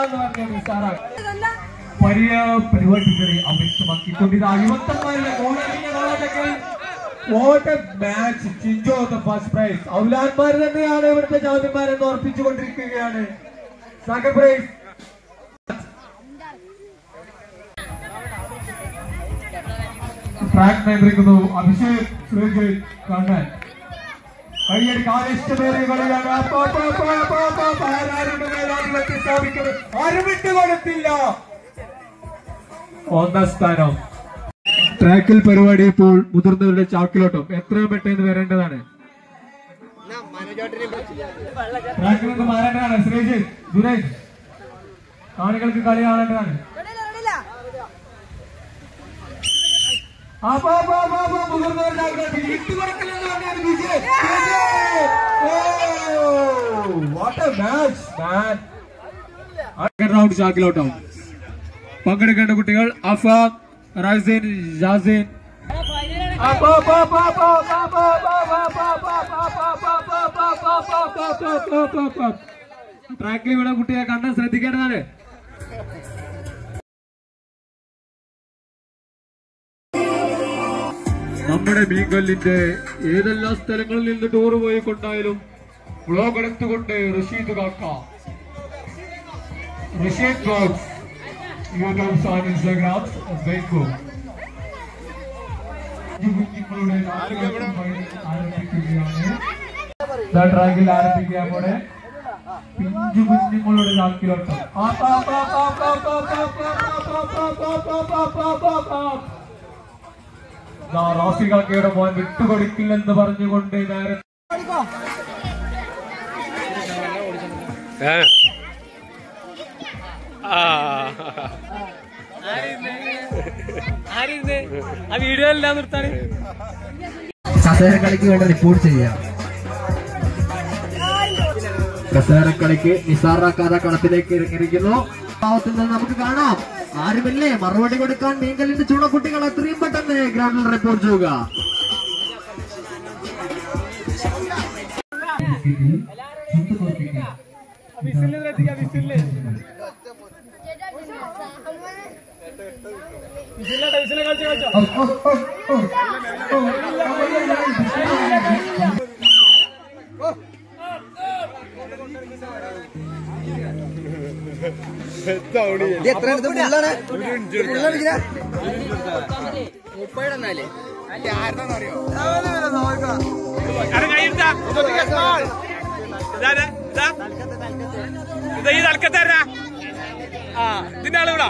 എന്ന് പറഞ്ഞ നിസാറാണ് വലിയ പരിപാടികളെ അവ്യക്തമാക്കിക്കൊണ്ടിത് അഴിമത്തന്മാരുടെ ഗോളടിഞ്ഞ ഗോളൊക്കെ വോട്ട് മാച്ച് ചിഞ്ചോ ദ ഫസ്റ്റ് പ്രൈസ് ഔലാന്മാർ തന്നെയാണ് ഇവിടുത്തെ ചാമ്പ്യന്മാരെന്ന് ഉറപ്പിച്ചുകൊണ്ടിരിക്കുകയാണ് സെക്കൻഡ് പ്രൈസ് ട്രാക്ക് നിയന്ത്രിക്കുന്നു അഭിഷേക് ശ്രീജയ് കണ്ണൻ കയ്യടി കാലിഷ്ടമേറിയ കളിയാണ് അപ്പോ, അപ്പോ, അപ്പോ, അപ്പോ, അപ്പോ, അപ്പോ, ആരാരുടെ മേലാധിപത്യം സ്ഥാപിക്കുന്നത് ആരും വിട്ടുകൊടുത്തില്ല ഒന്നാം സ്ഥാനം ട്രാക്കിൽ പരിപാടി ഇപ്പോൾ മുതിർന്നവരുടെ ചാക്കിലോട്ടം എത്രയും പെട്ടെന്ന് വരേണ്ടതാണ് ട്രാക്കിൽ നിന്ന് മാറേണ്ടതാണ് ശ്രീജിത്ത് സുരേഷ് കാണികൾക്ക് കളി കാണേണ്ടതാണ് അപ്പോ, അപ്പോ, അപ്പോ, അപ്പോ, മുതിർന്നവരുടെ ചാക്കിലോട്ടം ഇട്ടുകൊടുക്കില്ലെന്ന് പറഞ്ഞാണ് വിജയ് വിജയ്! ഓ, what a match, man. അടുത്ത റൗണ്ട് ചാക്കിലോട്ടം പങ്കെടുക്കേണ്ട കുട്ടികൾ അഫാം റൈസീൻ ജാസിൻ ട്രാക്കിൽ ഇവിടെ കുട്ടിയെ കണ്ട ശ്രദ്ധിക്കേണ്ടതാണ് നമ്മുടെ മീൻകല്ലിന്റെ ഏതെല്ലാം സ്ഥലങ്ങളിൽ നിന്ന് ടൂർ പോയി കൊണ്ടായാലും വ്ലോഗ് എടുത്തുകൊണ്ട് Rasheed Kakka Rasheed blogs YouTube and Instagram Facebook കുഞ്ഞുങ്ങളുടെ ആരംഭിക്കുകയാണ് ദാ ട്രാക്കിൽ ആരംഭിക്കാൻ കൂടെ പിഞ്ചു കുഞ്ഞുങ്ങളുടെ ചാക്കിലോട്ടം റാഫി കാക്കയുടെ മോൻ വിട്ടുകൊടുക്കില്ലെന്ന് പറഞ്ഞുകൊണ്ട് നേരെ ആ വീഡിയോ എല്ലാം നിർത്താന് കസേരക്കളിക്ക് വേണ്ടി റിപ്പോർട്ട് ചെയ്യാം കസേരക്കളിക്ക് നിസാറാക്കാതെ കളത്തിലേക്ക് ഇറങ്ങിയിരിക്കുന്നു ഭാവത്തിൽ നിന്ന് നമുക്ക് കാണാം ആരുമില്ലേ മറുപടി കൊടുക്കാൻ മീങ്കലിന്റെ ചൂണക്കുട്ടികൾ എത്രയും പെട്ടെന്ന് ഗ്രൗണ്ടിൽ റിപ്പോർട്ട് ചെയ്യുക വിസില് ശ്രദ്ധിക്കാം വിസില് വിസിലട്ടെ വിസിലെ കളിച്ച് കളിച്ചോ കാരണം കൈയെടുത്താ ഇതാരാ ഇതാ ഇതാ ഈ തലക്കത്താരാ ആ ഇതിന്റെ ആളുകളാ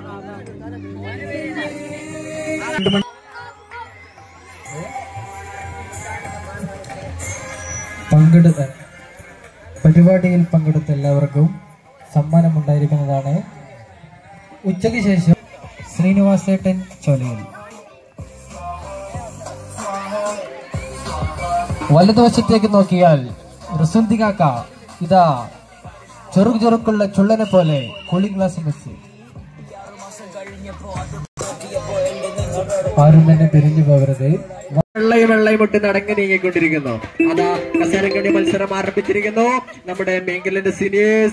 പങ്കെടുത്ത പരിപാടിയിൽ പങ്കെടുത്ത എല്ലാവർക്കും സമ്മാനമുണ്ടായിരിക്കുന്നതാണ് ഉച്ചയ്ക്ക് ശേഷം ശ്രീനിവാസേട്ടൻ ചോലയിൽ വലതുവശത്തേക്ക് നോക്കിയാൽ റസുന്തി കാക്ക ഇതാ ചെറുകു ചെറുക്കുള്ള ചുള്ളനെ പോലെ കൂളിംഗ് ഗ്ലാസ് വെച്ച് ആരും തന്നെ പിരിഞ്ഞു പോകരുത് വെള്ളയും വെള്ളയും ഇട്ട് നടങ്ങി നീങ്ങിക്കൊണ്ടിരിക്കുന്നു അതാ കസേരക്കടി മത്സരം ആരംഭിച്ചിരിക്കുന്നു നമ്മുടെ മീങ്കലിന്റെ സീനിയേഴ്സ്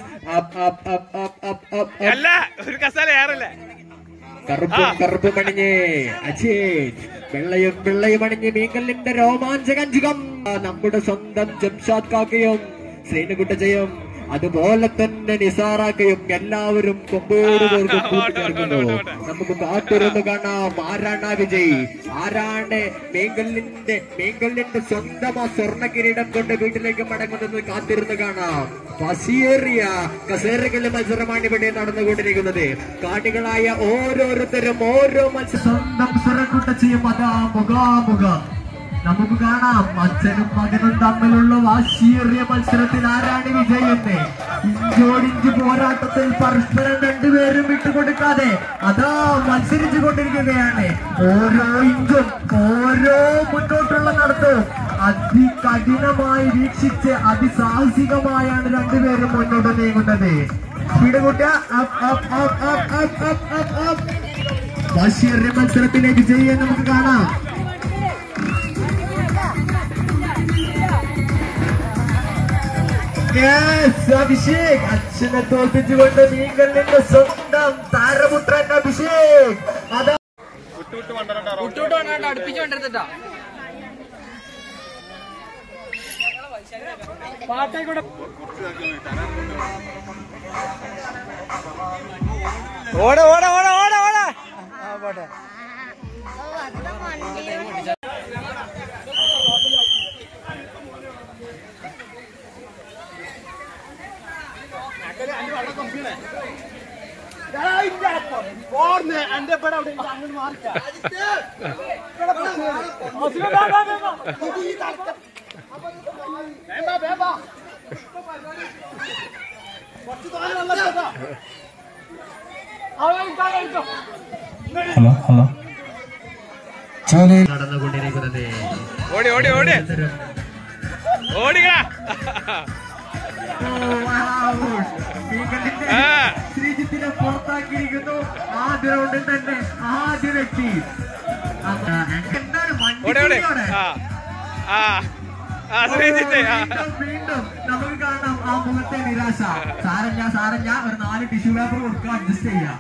അല്ല ഒരു കസാല ഏറല്ലേ കറുപ്പും കറുപ്പും അണിഞ്ഞ് അജേഷ് വെള്ളയും വെള്ളയും അണിഞ്ഞ് മീങ്കലിന്റെ രോമാഞ്ചകഞ്ചുകം നമ്മുടെ സ്വന്തം ജംഷാദ് കാക്കയും ശ്രീനുകുട്ടജയും അതുപോലെ തന്നെ നിസാറാക്കയും എല്ലാവരും കൊമ്പോട് പേർക്കും കൂട്ടിച്ചേർക്കുന്നു നമുക്ക് കാത്തിരുന്ന് കാണാം ആരാണ് ആ വിജയ് ആരാണ് മേങ്കലിന്റെ മേങ്കലിന്റെ സ്വന്തം ആ സ്വർണ്ണ കിരീടം കൊണ്ട് വീട്ടിലേക്ക് മടങ്ങുന്നത് കാത്തിരുന്ന് കാണാം പസിയേറിയ കസേരകളിലെ മത്സരമാണ് ഇവിടെ നടന്നുകൊണ്ടിരിക്കുന്നത് കാണികളായ ഓരോരുത്തരും ഓരോ മത്സരം സ്വന്തം സ്വരക്കുട്ടച്ചയും അതാ മുഖാമുഖം നമുക്ക് കാണാം അച്ഛനും മകനും തമ്മിലുള്ള വാശിയേറിയ മത്സരത്തിൽ ആരാണ് വിജയെന്ന് ഇഞ്ചോടിഞ്ച് പോരാട്ടത്തിൽ പരസ്പരം രണ്ടുപേരും വിട്ടുകൊടുക്കാതെ അതാ മത്സരിച്ചു കൊണ്ടിരിക്കുകയാണ് ഓരോ ഇഞ്ചും ഓരോ മുന്നോട്ടുള്ള നടത്തവും അതികഠിനമായി വീക്ഷിച്ച് അതിസാഹസികമായാണ് രണ്ടുപേരും മുന്നോട്ട് നീങ്ങുന്നത് സ്പീഡ് കൂട്ടുക up up up up up up up up വാശിയേറിയ മത്സരത്തിലെ വിജയിയെ നമുക്ക് കാണാം Yes, അഭിഷേക് അച്ഛനെ തോൽപ്പിച്ചുകൊണ്ട് മീൻകല്ലിന്റെ സ്വന്തം താരപുത്രൻ അഭിഷേക് അതാ പാട്ടേക്കൂടെ ഓട ഓട ഓട ഓട ഓട ആ പോട്ടെ ഹലോ ഹലോ ചോലയിൽ നടന്നുകൊണ്ടിരിക്കുന്നത് ഓടി ഓടി ഓടി ഓടിക്കടാ മീൻകല്ലിന്റെ ആ ശ്രീജിത്തിനെ പുറത്താക്കിയിരിക്കുന്നു ആദ്യ റൗണ്ടിൽ തന്നെ ആദ്യ വ്യക്തി അത് എന്താണ് ഓടി ഓടി വണ്ടി ആ ആ ആ ശ്രീജിത്ത് ആ വീണ്ടും വീണ്ടും നമുക്ക് കാണാം ആ മുഖത്തെ നിരാശ സാരഞ്ഞ സാരഞ്ഞ ഒരു നാല് ടിഷ്യൂ പേപ്പർ കൊടുക്കുക അഡ്ജസ്റ്റ് ചെയ്യാം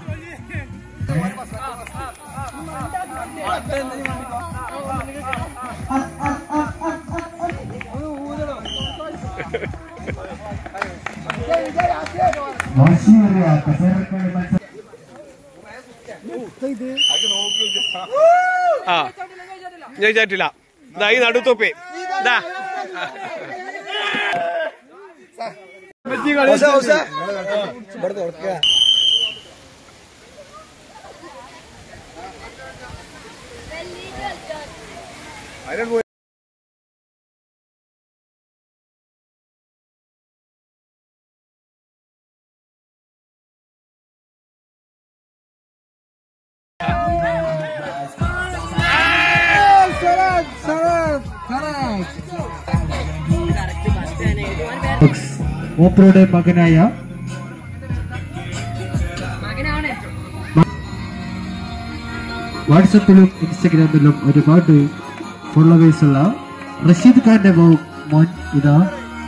വാശിയേറിയ കസേരക്കളി മത്സരം ആ ഞാൻ ചാറ്റില്ല ഇതാ ഈ നടുത്തൊപ്പേ ഇതാ മൂപ്പരുടെ മകനായ വാട്സപ്പിലും ഇൻസ്റ്റഗ്രാമിലും ഒരുപാട് ഫോളോവേഴ്സ് ഉള്ള റഷീദ് ഖാന്റെ മോ- മോൻ ഇതാ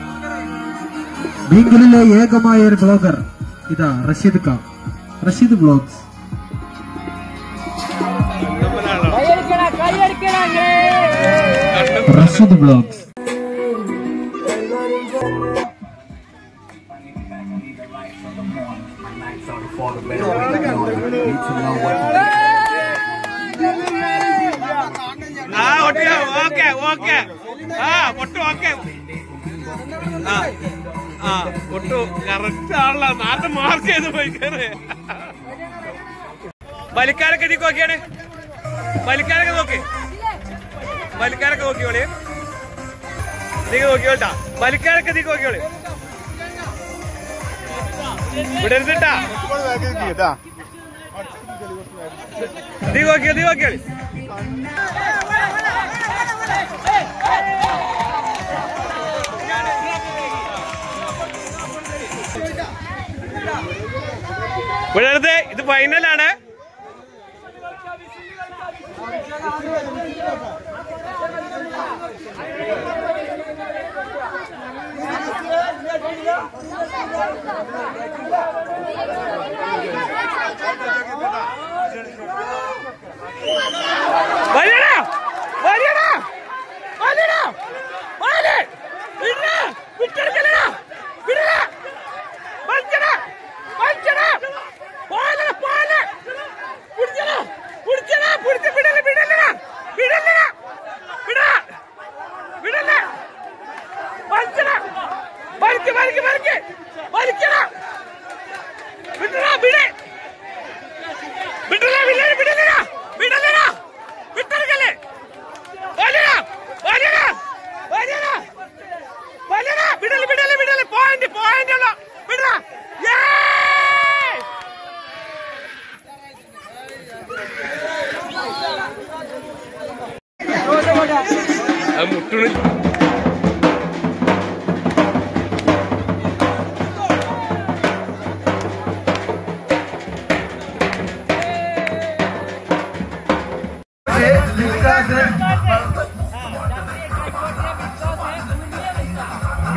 ബംഗളിലെ ഏകമായ ഒരു ബ്ലോഗർ ഇതാ റഷീദ് ഖാൻ റഷീദ് ബ്ലോഗ്സ് റഷീദ് ബ്ലോഗ്സ് ആ ഒട്ടി ഓക്കെ ഓക്കെ ആ പൊട്ടു ഓക്കെ ആ ആ പൊട്ടു കറക്റ്റ് ആണല്ലോ നാട്ടിൽ മാർക്ക് ചെയ്ത് പോയി കയറി വലിക്കാരൊക്കെ ഇതിക്ക് നോക്കിയാണ് വലിക്കാരൊക്കെ നോക്കി വലിക്കാരൊക്കെ നോക്കിയോളി നീ നോക്കിയോട്ടാ വലിക്കാരൊക്കെ നീ നോക്കിയോളി വിടരുതിട്ടാ നീ നോക്കിയോ നീ നോക്കിയോളി വിടരുത് ഇത് ഫൈനലാണ് വലിയടാ വലിയടാ വലിയടാ വലി വിടടാ വിട്ടെടുക്കലടാ വിടടാ വലിച്ചടാ വലിച്ചടാ പോലെ പോലെ പിടിച്ചടാ പിടിച്ചടാ പിടിച്ച് വിടല വിടലടാ വിടലടാ വിടാ വിടല വലിച്ചടാ വലിക്ക് വലിക്ക് വലിക്ക് വലിച്ചടാ വിടടാ വിടേ വിടല വിടല വിടലടാ വിടലടാ വിട്ടെടുക്കല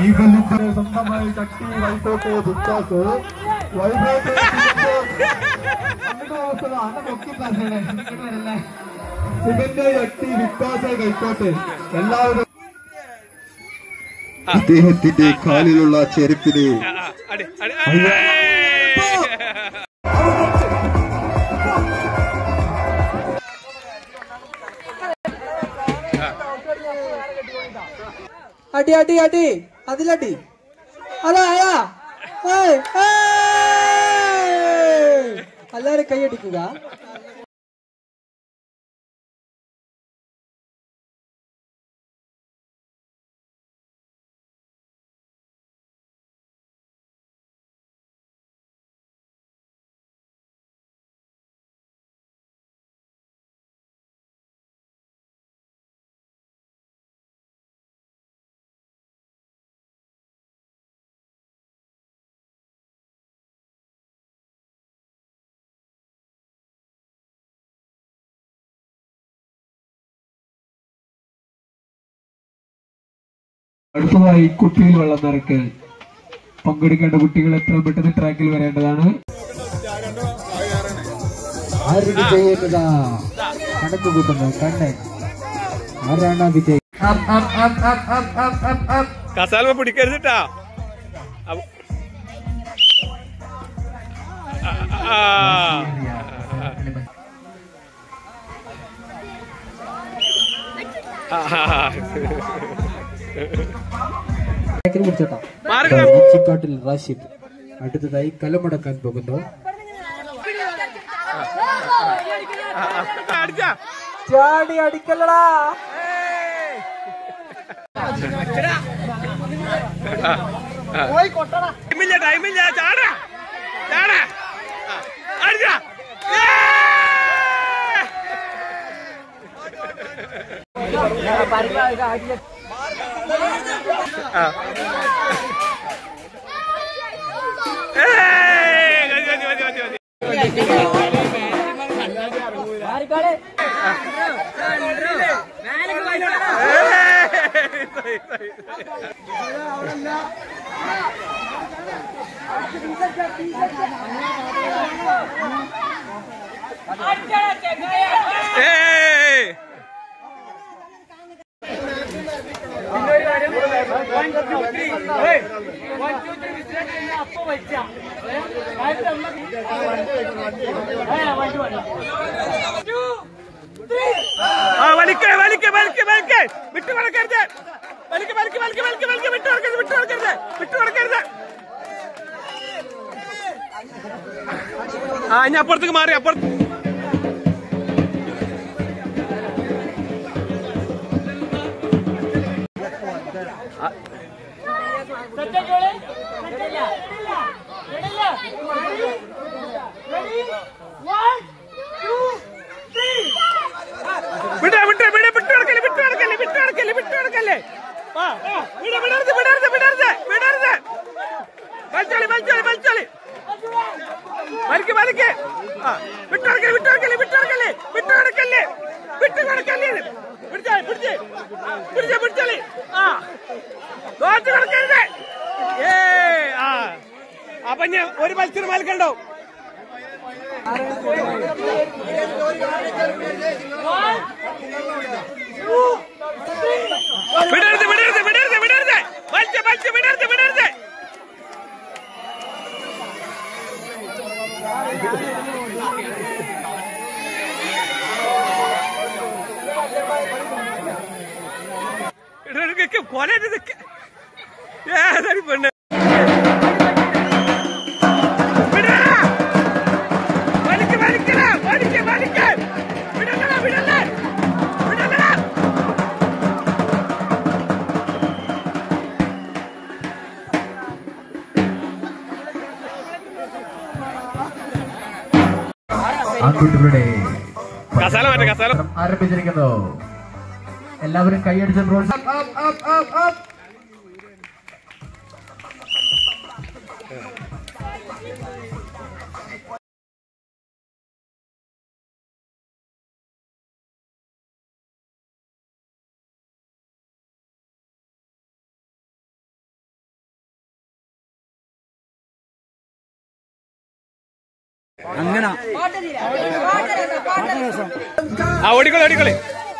മീഗലിന്റെ സ്വന്തമായി ചട്ടി വൈകോട്ടെ ബുക്കാസ് വൈകോട്ടെ ശിവന്റെ ചട്ടി വിക്കാസ് കൈക്കോട്ടെ എല്ലാവരും അദ്ദേഹത്തിന്റെ കാലിലുള്ള ചെരുപ്പിന് ആ, ആ, അടി, അടി, ഏയ്! അടി അടി അടി അതിലടി അതാ അതാ ഏയ്, ഏയ്. എല്ലാരും കൈയടിക്കുക അടുത്തതായി കുട്ടിയിൽ വെള്ളം നിറക്കൽ പങ്കെടുക്കേണ്ട കുട്ടികൾ എത്രയും പെട്ടെന്ന് ട്രാക്കിൽ വരേണ്ടതാണ് ആര് വിജയിക്കുക കണക്ക് കൂട്ടുന്നു കണ്ണൻ ആരാണ് വിജയ് കസാൽമ പിടിക്കരുതിട്ടാ അവ- ആ, ആ, ആ. പിടിച്ചോട്ടോ മാറുക. നെച്ചിക്കാട്ടിൽ റാഷിദ് അടുത്തതായി കലമടക്കാൻ പോകുന്നു അടിച്ചാ ചാടി അടിക്കല്ലടാ ടൈമില്ല ടൈമില്ല ചാടാ ചാടാ ആ, അടിച്ചാ ഏ! ആ. ഏയ്! മതി, മതി, മതി, മതി, മതി. ഏയ്! ആ വലിക്ക വലിക്ക വലിക്ക വലിക്ക വിട്ടു കൊടുക്കരുത് വലിക്ക വലിക്ക വലിക്ക വലിക്ക വലിക്ക വിട്ടു കൊടുക്കരുത് വിട്ടു കൊടുക്കരുത് വിട്ടു കൊടുക്കരുത് ആ ഇനി അപ്പുറത്തേക്ക് മാറി അപ്പുറത്ത് വിട വിട്ട വിട വിട്ടു കൊടുക്കല്ലേ വിട്ടു കൊടുക്കല്ലേ വിട്ടു കൊടുക്കല്ലേ വിട്ടു കൊടുക്കല്ലേ ആ ആ, വിട വിടരുത് വിടരുത് വിടരുത് വിടരുത് വലിച്ചോളി വലിച്ചോളി വലിച്ചോളി വലിക്ക് വലിക്ക് ആ വിട്ടു കൊടുക്കല്ലേ വിട്ടു കൊടുക്കല്ലേ വിട്ടു കൊടുക്കല്ലേ വിട്ടു കൊടുക്കല്ലേ വിട്ടു കൊടുക്കല്ലേ പിടിച്ചേ പിടിച്ചേ പിടിച്ചേ പിടിച്ചോളി ആ തോറ്റു കൊടുക്കരുത് ഏ ആ അപ്പൊ ഞാൻ ഒരു മത്സരം മത്സരണ്ടോ വിടരുത് വിടരുത് വിടരുത് വിടരുത് വലിച്ച വലിച്ച വിടരുത് വിടരുത് കൊല ഏതായാലും പെണ്ണ് വിടടാ. വലിക്ക് വലിക്കടാ വലിക്ക് വലിക്ക് വിടല്ലടാ വിടല്ലേ വിടല്ലടാ ആൺകുട്ടികളുടെ കസാല മാറ്റ കസാല ആരംഭിച്ചിരിക്കുന്നു എല്ലാവരും കൈയടിച്ച് പ്രോത്സാഹനം ആ ഓടിക്കോളി ഓടിക്കോളി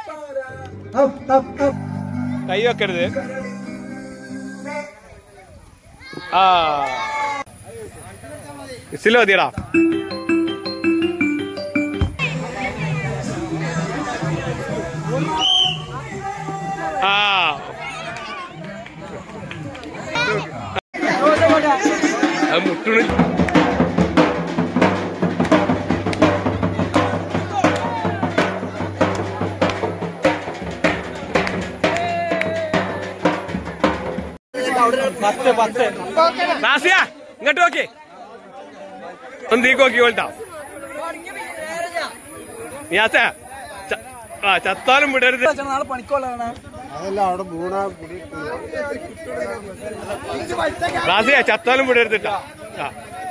കൈ വെക്കരുത് ആ വിസില് മതിയടാ ആ അത് മുട്ടണ നാസിയ ഇങ്ങോട്ട് നോക്കി ഒന്ന് തീക്ക് നോക്കി കൊണ്ടാ യാസ ആ ചത്താലും വിടരുത് നാളെ പണിക്കോളാണ് റാസിയ ചത്താലും വിടരുത് ട്ടാ. ആ.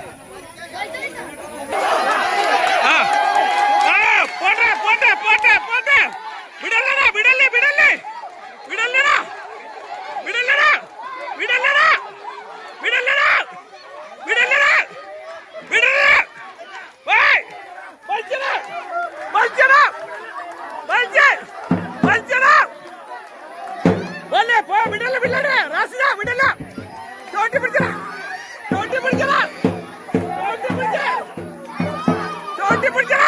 ആ. ആ, പോട്ടെ, പോട്ടെ, പോട്ടെ, പോട്ടെ. വിടല്ലടാ, വിടല്ലേ, വിടല്ലേ. വിടല്ലടാ. വിടല്ലടാ. വിടല്ലടാ. വിടല്ലടാ. വിടല്ലടാ. വിടല്ലേ. വേയ്. വലിച്ചെടാ. വലിച്ചെടാ. വലിച്ച്. വലിച്ചെടാ. വല്ലേ, പോ, വിടല്ല, വിടല്ലേ. റാസിയ, വിടല്ല. ചോട്ടി പിടിച്ചടാ. ചോട്ടി പിടിച്ചടാ. ചോട്ടി പിടിച്ച. ചോട്ടി പിടിച്ച.